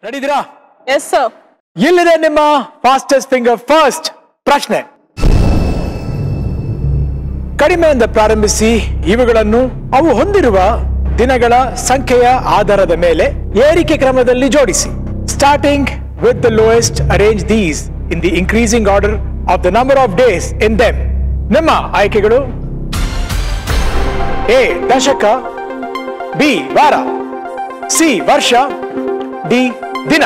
ರೆಡಿದಿರಾ yes sir ಇಲ್ಲಿದೆ ನಿಮ್ಮ fastest finger first ಪ್ರಶ್ನೆ ಕಡಿಮೆಯಿಂದ ಪ್ರಾರಂಭಿಸಿ ಇವುಗಳನ್ನು ಅವು ಹೊಂದಿರುವ ದಿನಗಳ ಸಂಖ್ಯೆಯ ಆಧಾರದ ಮೇಲೆ ಏರಿಕೆ ಕ್ರಮದಲ್ಲಿ ಜೋಡಿಸಿ starting with the lowest arrange these in the increasing order of the number of days in them ನಿಮ್ಮ ಆಯ್ಕೆಗಳು ಎ ದಶಕ ಬಿ ವಾರ ಸಿ ವರ್ಷ ಡಿ ದಿನ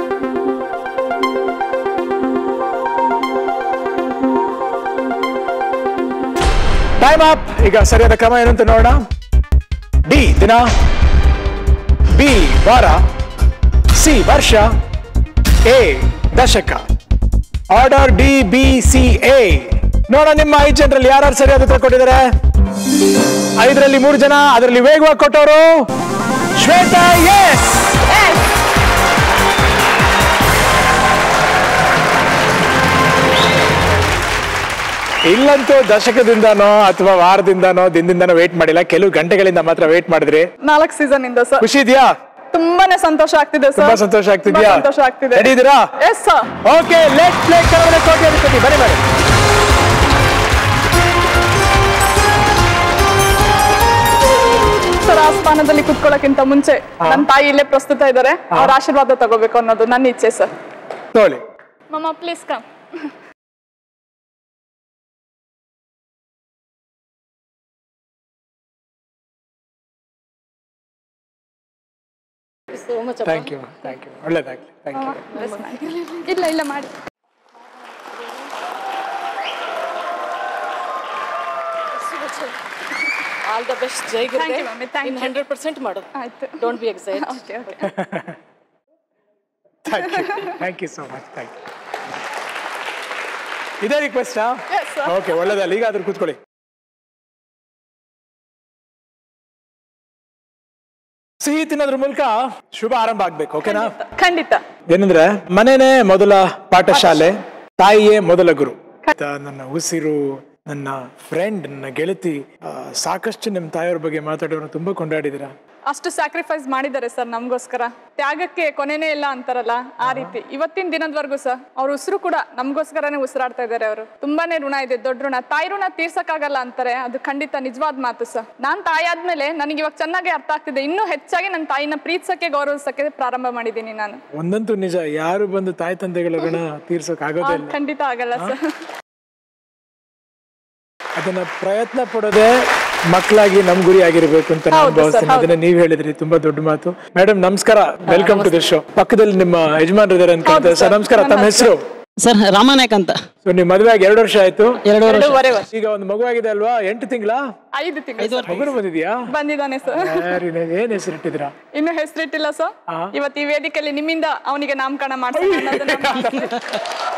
ಟೈಮ್ ಅಪ್ ಈಗ ಸರಿಯಾದ ಕ್ರಮ ಏನು ಅಂತ ನೋಡೋಣ ಡಿ ದಿನ ಬಿ ವಾರ ಸಿ ವರ್ಷ ಎ ದಶಕ order D B C A ನೋಡ ನಿಮ್ಮ ಐದು ಜನರಲ್ಲಿ ಯಾರು ಸರಿಯಾದ ಉತ್ತರ ಕೊಟ್ಟಿದ್ದಾರೆ ಐದರಲ್ಲಿ ಮೂರು ಜನ ಅದರಲ್ಲಿ ವೇಗವಾಗಿ ಕೊಟ್ಟವರು ಶ್ವೇತಾ ಎಸ್ ಇಲ್ಲಂತೂ ದಶಕದಿಂದನೋ ಅಥವಾ ವಾರದಿಂದನೋ ದಿನದಿಂದನೋ ವೇಟ್ ಮಾಡಿಲ್ಲ ಕೆಲವು ಗಂಟೆಗಳಿಂದ ಮಾತ್ರ ವೇಟ್ ಮಾಡಿದ್ರಿ ನಾಲ್ಕು ಸೀಸನ್ ಇಂದ ಸರ್ ಖುಷಿ ಇದೆಯಾ ತುಂಬಾನೇ ಸಂತೋಷ ಆಗ್ತಿದೆ ಸರ್ ತುಂಬಾ ಸಂತೋಷ ಆಗ್ತಿದ್ಯಾ ಸಂತೋಷ ಆಗ್ತಿದೆ ರೆಡಿ ಇದೀರಾ yes sir okay let play Kannada Koti Adhipati ಬನ್ನಿ ಬನ್ನಿ ಸರ್ ಆ ಸ್ಥಾನದಲ್ಲಿ ಕುತ್ಕೊಳ್ಳೋಕ್ಕಿಂತ ಮುಂಚೆ ನನ್ನ ತಾಯಿ ಇಲ್ಲೇ ಪ್ರಸ್ತುತ ಇದ್ದಾರೆ ಅವ್ರ ಆಶೀರ್ವಾದ ತಗೋಬೇಕು ಅನ್ನೋದು ನನ್ನ ಇಚ್ಛೆ ಸರ್ ತೋಳಿ ಮಮ್ಮ please come thank you thank you ಒಳ್ಳೇದಾಗ್ಲಿ ಥ್ಯಾಂಕ್ ಯು ಇಲ್ಲ ಇಲ್ಲ ಮಾಡಿ ಆಲ್ ದ ಬೆಸ್ಟ್ ಜೈ Thank you, mummy. Thank ಇನ್ you. ಹಂಡ್ರೆಡ್ ಪರ್ಸೆಂಟ್ ಮಾಡು ಆಯ್ತು don't be excite okay okay thank you thank you so much thank you ಇದೇ ರಿಕ್ವೆಸ್ಟಾ Yes, sir. ಓಕೆ ಒಳ್ಳೇದಲ್ಲ ಈಗ ಅದ್ರ ಕೂತ್ಕೊಳ್ಳಿ ಸಿಹಿ ತಿನ್ನೋದ್ರ ಮೂಲಕ ಶುಭ ಆರಂಭ ಆಗ್ಬೇಕು ಓಕೆನಾ ಖಂಡಿತ ಏನಂದ್ರೆ ಮನೆನೇ ಮೊದಲ ಪಾಠಶಾಲೆ ತಾಯಿಯೇ ಮೊದಲ ಗುರು ತ- ನನ್ನ ಉಸಿರು ನನ್ನ ಫ್ರೆಂಡ್ ನನ್ನ ಗೆಳತಿ ಆ, ಸಾಕಷ್ಟು ನಿಮ್ಮ ತಾಯಿಯವ್ರ ಬಗ್ಗೆ ಮಾತಾಡೋರು ತುಂಬಾ ಕೊಂಡಾಡಿದ್ದೀರಾ ಅಷ್ಟು ಸ್ಯಾಕ್ರಿಫೈಸ್ ಮಾಡಿದ್ದಾರೆ ಸರ್ ನಮಗೋಸ್ಕರ ತ್ಯಾಗಕ್ಕೆ ಕೊನೆನೇ ಇಲ್ಲ ಅಂತಾರಲ್ಲ ಆ ರೀತಿ ಇವತ್ತಿನ ದಿನದವರೆಗೂ ಸರ್ ಅವ್ರ ಉಸಿರು ಕೂಡ ನಮಗೋಸ್ಕರನೇ ಉಸಿರಾಡ್ತಾ ಇದ್ದಾರೆ ಅವರು ತುಂಬಾನೇ ಋಣ ಇದೆ ದೊಡ್ಡ ಋಣ ತಾಯಿ ಋಣ ತೀರ್ಸಕ್ಕಾಗಲ್ಲ ಅಂತಾರೆ ಅದು ಖಂಡಿತ ನಿಜವಾದ ಮಾತು ಸರ್ ನಾನ್ ತಾಯಿ ಆದ್ಮೇಲೆ ನನಗೆ ಇವಾಗ ಚೆನ್ನಾಗಿ ಅರ್ಥ ಆಗ್ತಿದೆ ಇನ್ನೂ ಹೆಚ್ಚಾಗಿ ನನ್ನ ತಾಯಿನ ಪ್ರೀತಿಸಕ್ಕೆ ಗೌರವಿಸಕ್ಕೆ ಪ್ರಾರಂಭ ಮಾಡಿದ್ದೀನಿ ನಾನು ಒಂದಂತೂ ನಿಜ ಯಾರು ಬಂದು ತಾಯಿ ತಂದೆಗಳ ಋಣ ತೀರ್ಸೋಕ್ ಆಗೋದೇ ಇಲ್ಲ ಖಂಡಿತ ಆಗಲ್ಲ ಸರ್ ಅದನ್ನ ಪ್ರಯತ್ನ ಪಡೋದೇ ಮಕ್ಕಳಾಗಿ ನಮ್ ಗುರಿ ಆಗಿರ್ಬೇಕು ಅಂತ ನಾನು ಹೌದು sir, ಭಾವಿಸ್ತೀನಿ ಹೌದು. ಅದನ್ನ ನೀವ್ ಹೇಳಿದ್ರಿ ತುಂಬಾ ದೊಡ್ಡ ಮಾತು ಮೇಡಮ್ ನಮಸ್ಕಾರ ವೆಲ್ಕಮ್ ಟು ದ ಶೋ ಪಕ್ಕದಲ್ಲಿ ನಿಮ್ಮ ಯಜಮಾನ್ರು ಇದಾರೆ ಅನ್ಕೊಂತ ಸರ್ ನಮಸ್ಕಾರ ತಮ್ಮ ಹೆಸರು ಸರ್ ರಾಮನಾಯಕ್ ಅಂತ ಸೊ ನಿಮ್ ಮದುವೆ ಆಗಿ ಎರಡು ವರ್ಷ ಆಯ್ತು ಎರಡು ವರ್ಷ ಎರಡೂವರೆ ವರ್ಷ ಈಗ ಒಂದು ಮಗು ಆಗಿದೆ ಅಲ್ವಾ ಎಂಟು ತಿಂಗಳ ಐದು ತಿಂಗಳು ಮಗುನು ಬಂದಿದ್ಯಾ ಬಂದಿದ್ದಾನೆ ಸರ್ Very nice. ಏನ್ ಹೆಸರು ಇಟ್ಟಿದ್ದೀರಾ ಇನ್ನು ಹೆಸರಿಟ್ಟಿಲ್ಲ ಸರ್ ಇವತ್ತು ಈ ವೇದಿಕೆಯಲ್ಲಿ ನಿಮ್ಮಿಂದ ಅವನಿಗೆ ನಾಮಕರಣ ಮಾಡ್ತಾರೆ ಅನ್ನೋದು ನಮ್ಮ ಆಸೆ.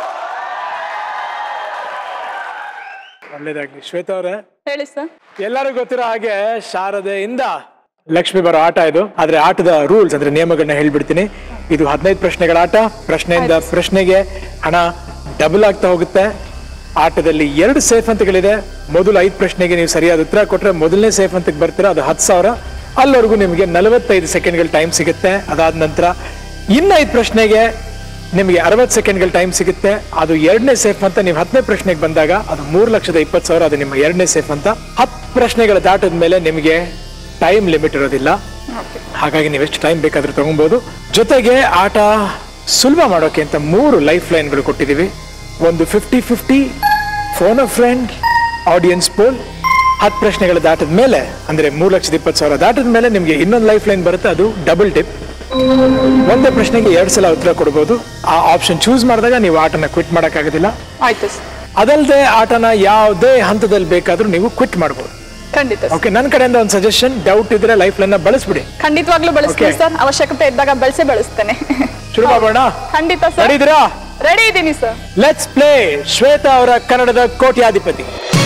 ಒಳ್ಳೇದಾಗ್ಲಿ ಶ್ವೇತಾ ಅವರೇ ಹೇಳಿ ಸರ್ ಎಲ್ಲರೂ ಗೊತ್ತಿರೋ ಹಾಗೆ ಶಾರದೆಯಿಂದ ಲಕ್ಷ್ಮಿ ಬರೋ ಆಟ ಇದು ಆದ್ರೆ ಆಟದ ರೂಲ್ಸ್ ಅಂದ್ರೆ ನಿಯಮಗಳನ್ನ ಹೇಳ್ಬಿಡ್ತೀನಿ ಇದು ಹದಿನೈದು ಪ್ರಶ್ನೆಗಳ ಆಟ ಪ್ರಶ್ನೆಯಿಂದ ಪ್ರಶ್ನೆಗೆ ಹಣ ಡಬಲ್ ಆಗ್ತಾ ಹೋಗುತ್ತೆ ಆಟದಲ್ಲಿ ಎರಡು ಸೇಫ್ ಹಂತಗಳಿದೆ ಮೊದಲು ಐದು ಪ್ರಶ್ನೆಗೆ ನೀವು ಸರಿಯಾದ ಉತ್ತರ ಕೊಟ್ರೆ ಮೊದಲನೇ ಸೇಫ್ ಹಂತಕ್ಕೆ ಬರ್ತೀರಾ ಅದು ಹತ್ತು ಸಾವಿರ ಅಲ್ಲಿವರೆಗೂ ನಿಮಗೆ ನಲವತ್ತೈದು ಸೆಕೆಂಡ್ಗಳ ಟೈಮ್ ಸಿಗುತ್ತೆ ಅದಾದ ನಂತರ ಇನ್ನು ಐದು ಪ್ರಶ್ನೆಗೆ ನಿಮಗೆ ಅರವತ್ತು ಸೆಕೆಂಡ್ಗಳ ಟೈಮ್ ಸಿಗುತ್ತೆ ಅದು ಎರಡನೇ ಸೇಫ್ ಅಂತ ನೀವು ಹತ್ತನೇ ಪ್ರಶ್ನೆಗೆ ಬಂದಾಗ ಅದು ಮೂರು ಲಕ್ಷದ ಇಪ್ಪತ್ತು ಸಾವಿರ ಅದು ನಿಮ್ಮ ಎರಡನೇ ಸೇಫ್ ಅಂತ ಹತ್ತು ಪ್ರಶ್ನೆಗಳ ದಾಟದ ಮೇಲೆ ನಿಮಗೆ ಟೈಮ್ ಲಿಮಿಟ್ ಇರೋದಿಲ್ಲ ಹಾಗಾಗಿ ನೀವು ಎಷ್ಟು ಟೈಮ್ ಬೇಕಾದ್ರೂ ತಗೊಬೋದು ಜೊತೆಗೆ ಆಟ ಸುಲಭ ಮಾಡೋಕೆ ಅಂತ ಮೂರು ಲೈಫ್ ಲೈನ್ಗಳು ಕೊಟ್ಟಿದ್ದೀವಿ ಒಂದು fifty fifty phone of friend audience poll ಹತ್ತು ಪ್ರಶ್ನೆಗಳ ದಾಟದ ಮೇಲೆ ಅಂದ್ರೆ ಮೂರು ಲಕ್ಷದ ಇಪ್ಪತ್ತು ಸಾವಿರ ದಾಟದ ಮೇಲೆ ನಿಮಗೆ ಇನ್ನೊಂದು ಲೈಫ್ ಲೈನ್ ಬರುತ್ತೆ ಅದು ಡಬಲ್ ಟಿಪ್ ಒಂದೇ ಪ್ರಶ್ನೆಗೆ ಎರಡು ಸಲ ಉತ್ತರ ಕೊಡ್ಬೋದು ಆ ಆಪ್ಷನ್ ಚೂಸ್ ಮಾಡಿದಾಗ ನೀವು ಆಟನ ಕ್ವಿಟ್ ಮಾಡೋಕ್ಕಾಗೋದಿಲ್ಲ ಆಯ್ತು ಸರ್ ಅದಲ್ಲದೆ ಆಟನ ಯಾವುದೇ ಹಂತದಲ್ಲಿ ಬೇಕಾದ್ರೂ ನೀವು ಕ್ವಿಟ್ ಮಾಡ್ಬೋದು ಖಂಡಿತ sir. ಓಕೆ ನನ್ನ ಕಡೆಯಿಂದ ಒಂದು ಸಜೆಷನ್ ಡೌಟ್ ಇದ್ರೆ ಲೈಫ್ ಲೈನ್ ಬಳಸ್ಬಿಡಿ ಖಂಡಿತವಾಗ್ಲೂ ಬಳಸ್ತೀನಿ Okay. ಸರ್ ಅವಶ್ಯಕತೆ ಇದ್ದಾಗ ಬಳಸೇ ಬಳಸ್ತೇನೆ ಶುರು ಮಾಡೋಣ ಖಂಡಿತ ಸರ್ ನಡೀದಿರಾ ರೆಡಿ ಇದ್ದೀನಿ ಸರ್ ಲೆಟ್ಸ್ ಪ್ಲೇ ಶ್ವೇತಾ ಅವರ ಕನ್ನಡದ ಕೋಟ್ಯಾಧಿಪತಿ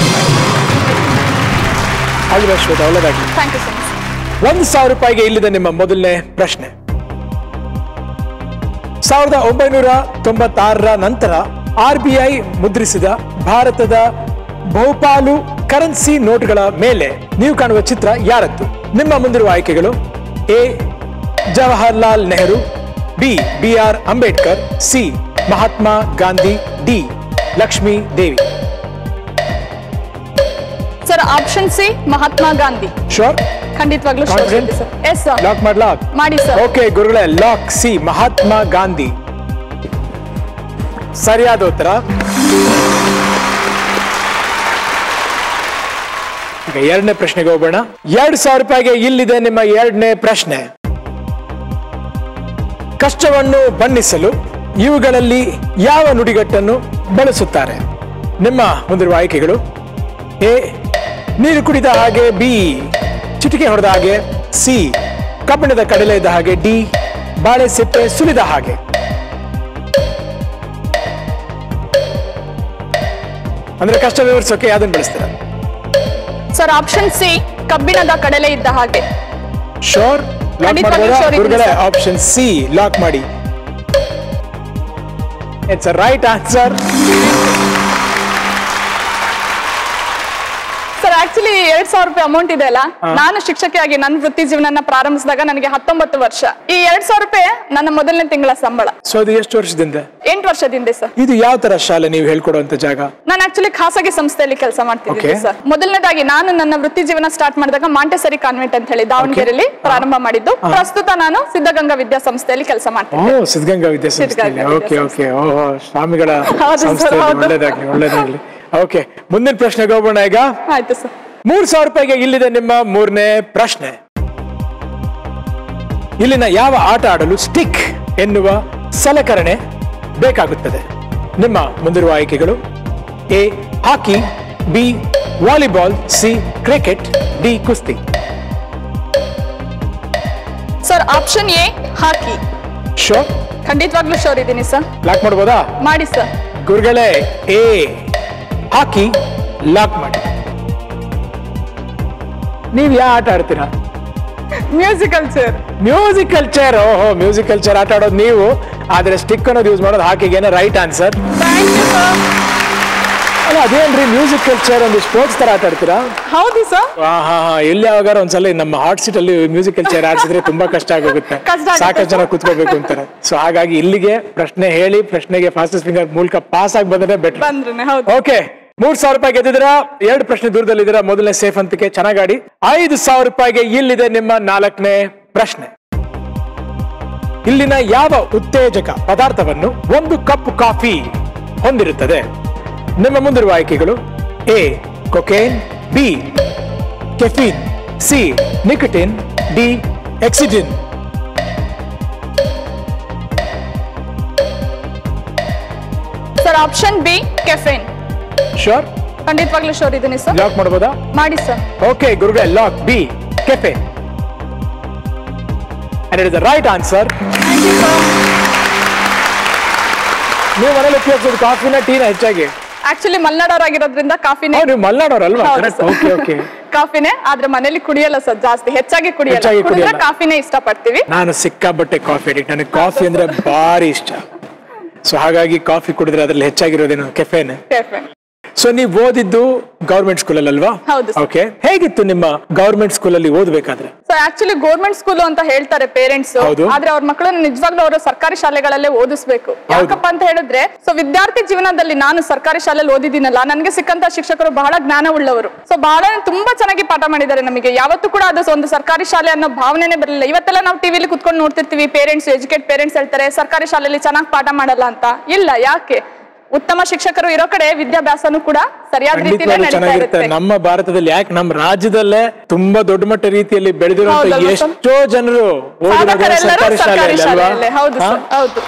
ಅಲ್ವಾ ಶ್ವೇತಾ ಒಳ್ಳೆದಾಗಿ ಥ್ಯಾಂಕ್ ಯು ಸೊ ಮಚ್ ಒಂದು ಸಾವಿರ ರೂಪಾಯಿಗೆ ಇಲ್ಲಿದೆ ನಿಮ್ಮ ಮೊದಲನೇ ಪ್ರಶ್ನೆ ಸಾವಿರದ ಒಂಬೈನೂರ ತೊಂಬತ್ತಾರರ ನಂತರ ಆರ್ ಬಿ ಐ ಮುದ್ರಿಸಿದ ಭಾರತದ ಬಹುಪಾಲು ಕರೆನ್ಸಿ ನೋಟ್ಗಳ ಮೇಲೆ ನೀವು ಕಾಣುವ ಚಿತ್ರ ಯಾರದ್ದು ನಿಮ್ಮ ಮುಂದಿರುವ ಆಯ್ಕೆಗಳು A Jawaharlal Nehru B B R Ambedkar C Mahatma Gandhi D Lakshmi Devi sir option C Mahatma Gandhi sure ಖಂಡಿತವಾಗ್ಲೂ Confident? Sir yes sir lock ಮಾಡ್ಲಾ ಮಾಡಿ ಸರ್ ಓಕೆ ಗುರುಗಳೇ ಲಾಕ್ ಸಿ ಮಹಾತ್ಮ ಗಾಂಧಿ ಸರಿಯಾದ ಉತ್ತರ ಈಗ ಎರಡನೇ ಪ್ರಶ್ನೆಗೆ ಹೋಗೋಣ ಎರಡ್ ಸಾವಿರ ರೂಪಾಯಿಗೆ ಇಲ್ಲಿದೆ ನಿಮ್ಮ ಎರಡನೇ ಪ್ರಶ್ನೆ ಕಷ್ಟವನ್ನು ಬಣ್ಣಿಸಲು ಇವುಗಳಲ್ಲಿ ಯಾವ ನುಡಿಗಟ್ಟನ್ನು ಬಳಸುತ್ತಾರೆ ನಿಮ್ಮ ಮುಂದಿರುವ ಆಯ್ಕೆಗಳು ಎ ನೀರು ಕುಡಿದ ಹಾಗೆ ಬಿ ಚಿಟಿಕೆ ಹೊಡೆದ ಹಾಗೆ ಸಿ ಕಬ್ಬಿಣದ ಕಡಲೆ ಇದ್ದ ಹಾಗೆ ಡಿ ಬಾಳೆ ಸಿಪ್ಪೆ ಸುಲಿದ ಹಾಗೆ ಅಂದ್ರೆ ಕಷ್ಟ ವಿವರಿಸೋಕೆ ಯಾವ್ದನ್ನ ಬಳಸ್ತೀರಾ ಸರ್ ಆಪ್ಷನ್ ಸಿ ಕಬ್ಬಿಣದ ಕಡಲೆ ಇದ್ದ ಹಾಗೆ ಶೋರ್ ಲಾಕ್ ಖಂಡಿತವಾಗ್ಲೂ ಮಾಡ್ಬೋದಾ sure ಇದ್ದೀನಿ ಗುರುಗಳೇ sir. ಆಪ್ಷನ್ ಸಿ ಲಾಕ್ ಮಾಡಿ it's right answer sir actually ಎರಡ್ ಸಾವಿರ ರೂಪಾಯಿ ಅಮೌಂಟ್ ಇದೆ ಅಲ್ಲ ನಾನು ಶಿಕ್ಷಕಿಯಾಗಿ ನನ್ನ ವೃತ್ತಿ ಜೀವನ ಪ್ರಾರಂಭಿಸಿದಾಗ ನನಗೆ ಹತ್ತೊಂಬತ್ತು ವರ್ಷ ಈ ಎರಡ್ ಸಾವಿರ ರೂಪಾಯಿ ನನ್ನ ಮೊದಲನೇ ತಿಂಗಳ ಸಂಬಳ ಸೊ ಅದು ಎಷ್ಟು ವರ್ಷದಿಂದ ಎಂಟು ವರ್ಷದಿಂದ ಸರ್ ಇದು ಯಾವ ತರ ಶಾಲೆ ನೀವು ಹೇಳ್ಕೊಡುವಂತ ಜಾಗ ನಾನು ಆಕ್ಚುಲಿ ಖಾಸಗಿ ಸಂಸ್ಥೆಯಲ್ಲಿ ಕೆಲಸ ಮಾಡ್ತಿದ್ದೀನಿ Okay. ಸರ್ ಮೊದಲನೇದಾಗಿ ನಾನು ನನ್ನ ವೃತ್ತಿ ಜೀವನ ಸ್ಟಾರ್ಟ್ ಮಾಡಿದಾಗ ಮಾಂಟೆಸರಿ ಕಾನ್ವೆಂಟ್ ಅಂತ ಹೇಳಿ ದಾವಣಗೆರೆಯಲ್ಲಿ ಪ್ರಾರಂಭ ಮಾಡಿದ್ದು ಪ್ರಸ್ತುತ ನಾನು ಸಿದ್ಧಗಂಗಾ ವಿದ್ಯಾಸಂಸ್ಥೆಯಲ್ಲಿ ಕೆಲಸ ಮಾಡ್ತೀನಿ ಓ ಸಿದ್ಧಗಂಗಾ ವಿದ್ಯಾಸಂಸ್ಥೆಯಲ್ಲಿ ಸಿದ್ಧಗಂಗಾ ಓಕೆ ಓಕೆ ಓಹೋ ಸ್ವಾಮಿಗಳ ಹೌದು sir, ಸಂಸ್ಥೆ ಹೌದು. ಒಳ್ಳೇದಾಗ್ಲಿ ಒಳ್ಳೇದಾಗ್ಲಿ ಓಕೆ ಮುಂದಿನ ಪ್ರಶ್ನೆಗೆ ಹೋಗೋಣ ಈಗ ಆಯ್ತು ಸರ್ ಮೂರ್ ಸಾವಿರ ರೂಪಾಯಿಗೆ ಇಲ್ಲಿದೆ ನಿಮ್ಮ ಮೂರನೇ ಪ್ರಶ್ನೆ ಇಲ್ಲಿನ ಯಾವ ಆಟ ಆಡಲು ಸ್ಟಿಕ್ ಎನ್ನುವ ಸಲಕರಣೆ ಬೇಕಾಗುತ್ತದೆ ನಿಮ್ಮ ಮುಂದಿರುವ ಆಯ್ಕೆಗಳು A hockey B volleyball C cricket D ಕುಸ್ತಿ sir option A hockey sure ಖಂಡಿತವಾಗ್ಲೂ ಶೋರ್ ಇದ್ದೀನಿ ಸರ್ ಲಾಕ್ ಮಾಡ್ಬೋದಾ ಮಾಡಿ ಸರ್ ಗುರುಗಳೇ ಎ ಹಾಕಿ ಲಾಕ್ ಮಾಡಿ ನೀವು ಯಾವ ಆಟ ಆಡ್ತೀರಾ ಮ್ಯೂಸಿಕಲ್ ಸರ್ ಮ್ಯೂಸಿಕಲ್ ಚೇರ್ ಓಹೋ ಮ್ಯೂಸಿಕಲ್ ಚೇರ್ ಆಟ ಆಡೋದು ನೀವು ಆದ್ರೆ ಸ್ಟಿಕ್ ಅನ್ನೋದು ಯೂಸ್ ಮಾಡೋದು ಹಾಕಿಗೇನೆ right answer thank you sir ಅಲ್ಲ ಅದೇನ್ರಿ ಮ್ಯೂಸಿಕಲ್ ಚೇರ್ ಒಂದು ಸ್ಪೋರ್ಟ್ಸ್ ತರ ಆಟ ಆಡ್ತೀರಾ ಹೌದು ಸರ್ ಹಾ ಹಾ ಹಾ ಎಲ್ಲಿ ಯಾವಾಗಾರ ಒಂದ್ಸಲ ನಮ್ಮ ಹಾಟ್ ಸೀಟ್ ಅಲ್ಲಿ ಮ್ಯೂಸಿಕಲ್ ಚೇರ್ ಆಡ್ಸಿದ್ರೆ ತುಂಬಾ ಕಷ್ಟ ಆಗೋಗುತ್ತೆ ಕಷ್ಟ ಆಗುತ್ತೆ. ಸಾಕಷ್ಟು ಜನ ಕುತ್ಕೋಬೇಕು ಅಂತಾರೆ ಸೊ ಹಾಗಾಗಿ ಇಲ್ಲಿಗೆ ಪ್ರಶ್ನೆ ಹೇಳಿ ಪ್ರಶ್ನೆಗೆ ಫಾಸ್ಟೆಸ್ಟ್ ಫಿಂಗರ್ ಮೂಲಕ ಪಾಸ್ ಆಗಿ ಬಂದ್ರೆ ಬೆಟರ್ ಬಂದ್ರೆ ಹೌದು ಓಕೆ ಮೂರ್ ಸಾವಿರ ರೂಪಾಯಿ ಗೆದ್ದಿದ್ದೀರಾ ಎರಡು ಪ್ರಶ್ನೆ ದೂರದಲ್ಲಿದ್ದೀರಾ ಮೊದಲನೇ ಸೇಫ್ ಅಂತಕ್ಕೆ ಚೆನ್ನಾಗಾಡಿ ಐದು ಸಾವಿರ ರೂಪಾಯಿಗೆ ಇಲ್ಲಿದೆ ನಿಮ್ಮ ನಾಲ್ಕನೇ ಪ್ರಶ್ನೆ ಇಲ್ಲಿನ ಯಾವ ಉತ್ತೇಜಕ ಪದಾರ್ಥವನ್ನು ಒಂದು ಕಪ್ ಕಾಫಿ ಹೊಂದಿರುತ್ತದೆ ನಿಮ್ಮ ಮುಂದಿರುವ ಆಯ್ಕೆಗಳು A cocaine B caffeine C nicotine D ಎಕ್ಸಿಟಿನ್ sir option B caffeine sure ಖಂಡಿತವಾಗ್ಲೂ ಶೋರ್ ಇದ್ದೀನಿ ಸರ್ ಲಾಕ್ ಮಾಡ್ಬೋದಾ ಮಾಡಿ ಸರ್ ಓಕೆ ಗುರುಗಳೇ lock B caffeine and it is the right answer ನೀವು ಮನೇಲಿ ಉಪಯೋಗಿಸೋದು ಕಾಫಿನ ಟೀನ ಹೆಚ್ಚಾಗಿ ಆಕ್ಚುಲಿ ಮಲ್ನಾಡೋರಾಗಿರೋದ್ರಿಂದ ಕಾಫಿನೇ ಓ ನೀವು ಮಲ್ನಾಡೋರಲ್ವಾ ಹೌದು ಕರೆಕ್ಟ್ sir. ಓಕೆ ಓಕೆ ಕಾಫಿನೇ ಆದ್ರೆ ಮನೇಲಿ ಕುಡಿಯಲ್ಲ ಸರ್ ಜಾಸ್ತಿ ಹೆಚ್ಚಾಗಿ ಕುಡಿಯಲ್ಲ ಹೆಚ್ಚಾಗಿ ಕುಡಿದ್ರೆ ಕುಡಿಯಲ್ಲ. ಕಾಫಿನೇ ಇಷ್ಟಪಡ್ತೀವಿ ನಾನು ಸಿಕ್ಕಾಬಟ್ಟೆ ಕಾಫಿ ಅಡಿಕ್ಟ್ ನನಗೆ ಕಾಫಿ ಅಂದ್ರೆ ಭಾರಿ ಇಷ್ಟ ಸೊ ಹಾಗಾಗಿ ಕಾಫಿ ಕುಡಿದ್ರೆ ಅದ್ರಲ್ಲಿ ಹೆಚ್ಚಾಗಿರೋದೇನು ಕೆಫೆನ್ ಕೆಫೆನ್ ಸೊ ನೀವು ಓದಿದ್ದು ಗೌರ್ಮೆಂಟ್ ಸ್ಕೂಲಲ್ಲಿ ಅಲ್ವಾ ಹೌದು sir. ಓಕೆ ಹೇಗಿತ್ತು ನಿಮ್ಮ ಗೌರ್ಮೆಂಟ್ ಸ್ಕೂಲಲ್ಲಿ ಓದಬೇಕಾದ್ರೆ ಸೊ ಆಕ್ಚುಲಿ ಗೌರ್ಮೆಂಟ್ ಸ್ಕೂಲ್ ಅಂತ ಹೇಳ್ತಾರೆ ಪೇರೆಂಟ್ಸ್ ಹೌದು. ಆದ್ರೆ ಅವ್ರ ಮಕ್ಕಳನ್ನ ನಿಜವಾಗ್ಲೂ ಅವರು ಸರ್ಕಾರಿ ಶಾಲೆಗಳಲ್ಲೇ ಓದಿಸ್ಬೇಕು ಯಾಕಪ್ಪ ಅಂತ ಹೇಳಿದ್ರೆ ಸೊ ವಿದ್ಯಾರ್ಥಿ ಜೀವನದಲ್ಲಿ ನಾನು ಸರ್ಕಾರಿ ಶಾಲೆಯಲ್ಲಿ ಓದಿದ್ದೀನಲ್ಲ ನನಗೆ ಸಿಕ್ಕಂತ ಶಿಕ್ಷಕರು ಬಹಳ ಜ್ಞಾನ ಉಳ್ಳವರು ಸೊ ಬಹಳ ತುಂಬಾ ಚೆನ್ನಾಗಿ ಪಾಠ ಮಾಡಿದ್ದಾರೆ ನಮಗೆ ಯಾವತ್ತೂ ಕೂಡ ಅದು ಒಂದು ಸರ್ಕಾರಿ ಶಾಲೆ ಅನ್ನೋ ಭಾವನೆನೇ ಬರಲಿಲ್ಲ ಇವತ್ತೆಲ್ಲ ನಾವು ಟಿವಿಲಿ ಕುತ್ಕೊಂಡು ನೋಡ್ತಿರ್ತೀವಿ ಪೇರೆಂಟ್ಸ್ ಎಜುಕೇಟ್ ಪೇರೆಂಟ್ಸ್ ಹೇಳ್ತಾರೆ ಸರ್ಕಾರಿ ಶಾಲೆಯಲ್ಲಿ ಚೆನ್ನಾಗಿ ಪಾಠ ಮಾಡಲ್ಲ ಅಂತ ಇಲ್ಲ ಯಾಕೆ ಉತ್ತಮ ಶಿಕ್ಷಕರು ಇರೋ ಕಡೆ ವಿದ್ಯಾಭ್ಯಾಸನೂ ಕೂಡ ಸರಿಯಾದ ರೀತಿಯಲ್ಲೇ ಖಂಡಿತವಾಗ್ಲೂ ನಡೀತಾ ಚೆನ್ನಾಗಿರುತ್ತೆ ಇರುತ್ತೆ ನಮ್ಮ ಭಾರತದಲ್ಲಿ ಯಾಕೆ ನಮ್ಮ ರಾಜ್ಯದಲ್ಲೇ ತುಂಬಾ ದೊಡ್ಡ ಮಟ್ಟ ರೀತಿಯಲ್ಲಿ ಬೆಳೆದಿರುವಂತ ಹೌದಲ್ವಾ ಸರ್? ಎಷ್ಟೋ ಜನರು ಓದಿರೋದು ಸಾಧಕರೆಲ್ಲರೂ ಸರ್ಕಾರಿ ಸರ್ಕಾರಿ ಶಾಲೆಯಲ್ಲಿ ಅಲ್ವಾ ಶಾಲೆಯಲ್ಲೇ ಹೌದು ಹಾ? ಸರ್ ಹೌದು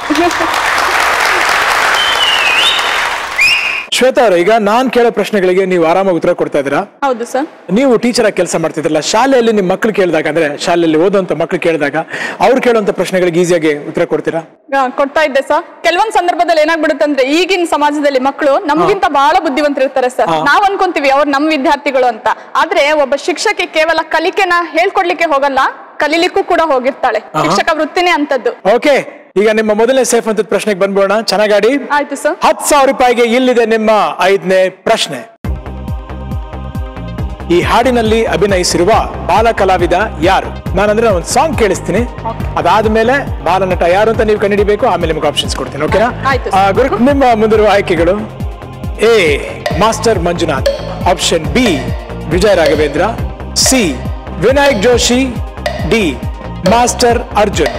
ಶ್ವೇತಾ ಅವ್ರೆ, ಈಗ ನಾನ್ ಕೇಳೋ ಪ್ರಶ್ನೆಗಳಿಗೆ ನೀವು ಆರಾಮಾಗಿ ಉತ್ತರ ಕೊಡ್ತಾ ಇದ್ದೀರಾ ಹೌದು ಸರ್ ನೀವು ಟೀಚರ್ ಆಗಿ ಕೆಲಸ ಮಾಡ್ತಿದ್ರಲ್ಲ ಶಾಲೆಯಲ್ಲಿ ನಿಮ್ಮ ಮಕ್ಕಳು ಕೇಳಿದಾಗ ಅಂದ್ರೆ ಶಾಲೆಯಲ್ಲಿ ಓದುವಂತ ಮಕ್ಕಳು ಕೇಳಿದಾಗ ಅವ್ರು ಕೇಳುವಂತ ಪ್ರಶ್ನೆಗಳಿಗೆ ಈಸಿಯಾಗಿ ಉತ್ತರ ಕೊಡ್ತೀರಾ ಆ, ಕೊಡ್ತಾ ಇದ್ದೆ ಸರ್ ಕೆಲವೊಂದ್ ಸಂದರ್ಭದಲ್ಲಿ ಏನಾಗ್ಬಿಡುತ್ತೆ ಅಂದ್ರೆ ಈಗಿನ ಸಮಾಜದಲ್ಲಿ ಮಕ್ಕಳು ನಮ್ಗಿಂತ ಬಹಳ ಬುದ್ಧಿವಂತರಿರ್ತಾರೆ ಸರ್ ನಾವ್ ಅನ್ಕೊಂತೀವಿ ಅವ್ರು ನಮ್ ವಿದ್ಯಾರ್ಥಿಗಳು ಅಂತ ಆದ್ರೆ ಒಬ್ಬ ಶಿಕ್ಷಕಿ ಕೇವಲ ಕಲಿಕೆನ ಹೇಳ್ಕೊಡ್ಲಿಕ್ಕೆ ಹೋಗಲ್ಲ ಕಲೀಲಿಕ್ಕೂ ಕೂಡ ಹೋಗಿರ್ತಾಳೆ ಶಿಕ್ಷಕ ವೃತ್ತಿನೇ ಅಂತದ್ದು ಓಕೆ ಈಗ ನಿಮ್ಮ ಮೊದಲನೇ ಸೇಫ್ ಅಂತ ಪ್ರಶ್ನೆಗೆ ಬಂದ್ಬೋಣ ಚೆನ್ನಾಗಾಡಿ ಆಯ್ತು ಸರ್ ಹತ್ತು ಸಾವಿರ ರೂಪಾಯಿಗೆ ಇಲ್ಲಿದೆ ನಿಮ್ಮ ಐದನೇ ಪ್ರಶ್ನೆ ಈ ಹಾಡಿನಲ್ಲಿ ಅಭಿನಯಿಸಿರುವ ಬಾಲ ಕಲಾವಿದ ಯಾರು ನಾನಂದ್ರೆ ಒಂದು ಸಾಂಗ್ ಕೇಳಿಸ್ತೀನಿ ಅದಾದ್ಮೇಲೆ ಬಾಲನಟ ಯಾರು ಅಂತ ನೀವು ಕಂಡುಹಿಡಿಬೇಕು ಆಮೇಲೆ ನಿಮಗೆ ಆಪ್ಷನ್ಸ್ ಕೊಡ್ತೀನಿ ಓಕೆನಾ ಆಯ್ತು ಆ, ಗುರು ನಿಮ್ಮ ಮುಂದಿರುವ ಆಯ್ಕೆಗಳು A master Manjunath option B Vijay Raghavendra C Vinayak Joshi D master Arjun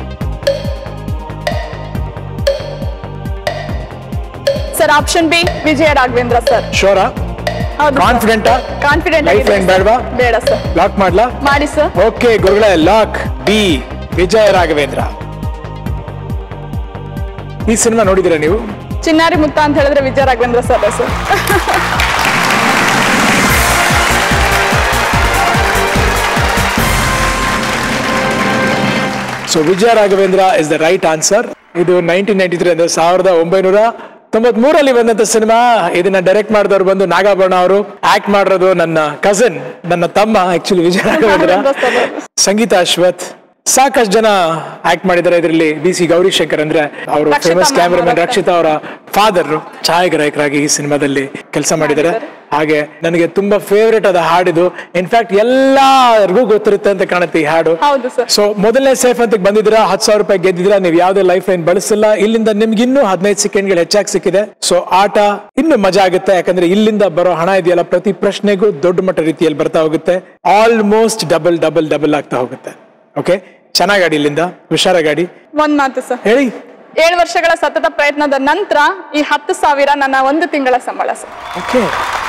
sir option B Vijay Raghavendra sir ಶೋರ ಹೌದು ಕಾನ್ಫಿಡೆಂಟಾ ಕಾನ್ಫಿಡೆಂಟ್ Lifeline ಬೇಡ್ವಾ? ಬೇಡ ಸರ್ ಲಾಕ್ ಮಾಡ್ಲಾ ಮಾಡಿ ಸರ್ ಓಕೆ ಗುರುಗಳೇ ಲಾಕ್ ಬಿ ವಿಜಯ ರಾಘವೇಂದ್ರ ಈ ಸಿನಿಮಾ ನೋಡಿದಿರಾ ನೀವು ಚಿನ್ನಾರಿ ಮುತ್ತ ಅಂತ ಹೇಳಿದ್ರೆ Vijay Raghavendra sir sir so Vijay Raghavendra is the right answer ಇದು ನೈನ್ಟೀನ್ ನೈನ್ಟಿ ತ್ರೀ ಅಂದ್ರೆ ಸಾವಿರದ ಒಂಬೈನೂರ ತೊಂಬತ್ ಮೂರಲ್ಲಿ ಬಂದಂತ ಸಿನಿಮಾ ಇದನ್ನ ಡೈರೆಕ್ಟ್ ಮಾಡಿದವರು ಬಂದು ನಾಗಾಭರಣ ಅವರು ಆಕ್ಟ್ ಮಾಡಿರೋದು ನನ್ನ ಕಸಿನ್ ನನ್ನ ತಮ್ಮ ಆಕ್ಚುಲಿ ವಿಜಯ ರಾಘವೇಂದ್ರ ಸಂಗೀತ ಅಶ್ವಥ್ ಸಾಕಷ್ಟು ಜನ ಆಕ್ಟ್ ಮಾಡಿದ್ದಾರೆ ಇದರಲ್ಲಿ ಬಿ ಸಿ ಗೌರಿಶಂಕರ್ ಅಂದ್ರೆ ಅವರು ರಕ್ಷಿತಾ ಫೇಮಸ್ ma'am ಕ್ಯಾಮರಾಮನ್ ಅವರ ರಕ್ಷಿತಾ ಅವರ ಫಾದರ್ ಛಾಯಾಗ್ರಾಹಕರಾಗಿ ಈ ಸಿನಿಮಾದಲ್ಲಿ ಕೆಲಸ ಮಾಡಿದ್ದಾರೆ ಹಾಗೆ ನನಗೆ ತುಂಬಾ ಫೇವ್ರೇಟ್ ಆದ ಹಾಡಿದು ಇನ್ಫ್ಯಾಕ್ಟ್ ಎಲ್ಲರಿಗೂ ಗೊತ್ತಿರುತ್ತೆ ಅಂತ ಕಾಣುತ್ತೆ ಈ ಹಾಡು ಹೌದು ಸರ್ ಸೊ ಮೊದಲನೇ ಸೇಫ್ ಅಂತ ಬಂದಿದ್ದೀರಾ ಹತ್ತು ಸಾವಿರ ರೂಪಾಯಿ ಗೆದ್ದಿದ್ದೀರಾ ನೀವು ಯಾವುದೇ ಲೈಫ್ ಲೈನ್ ಬಳಸಿಲ್ಲ ಇಲ್ಲಿಂದ ನಿಮ್ಗೆ ಇನ್ನೂ ಹದಿನೈದು ಸೆಕೆಂಡ್ಗಳು ಹೆಚ್ಚಾಗಿ ಸಿಕ್ಕಿದೆ ಸೊ ಆಟ ಇನ್ನು ಮಜಾ ಆಗುತ್ತೆ ಯಾಕಂದ್ರೆ ಇಲ್ಲಿಂದ ಬರೋ ಹಣ ಇದೆಯಲ್ಲ ಪ್ರತಿ ಪ್ರಶ್ನೆಗೂ ದೊಡ್ಡ ಮಟ್ಟ ರೀತಿಯಲ್ಲಿ ಬರ್ತಾ ಹೋಗುತ್ತೆ ಆಲ್ಮೋಸ್ಟ್ ಡಬಲ್ ಡಬಲ್ ಡಬಲ್ ಆಗ್ತಾ ಹೋಗುತ್ತೆ ಓಕೆ ಚೆನ್ನಾಗಿ ಗಾಡಿ ಇಲ್ಲಿಂದ ಹುಷಾರ ಗಾಡಿ ಒಂದ್ ಮಾತು ಸರ್ ಹೇಳಿ ಏಳು ವರ್ಷಗಳ ಸತತ ಪ್ರಯತ್ನದ ನಂತರ ಈ ಹತ್ತು ಸಾವಿರ ನನ್ನ ಒಂದು ತಿಂಗಳ ಸಂಬಳ ಸರ್ ಓಕೆ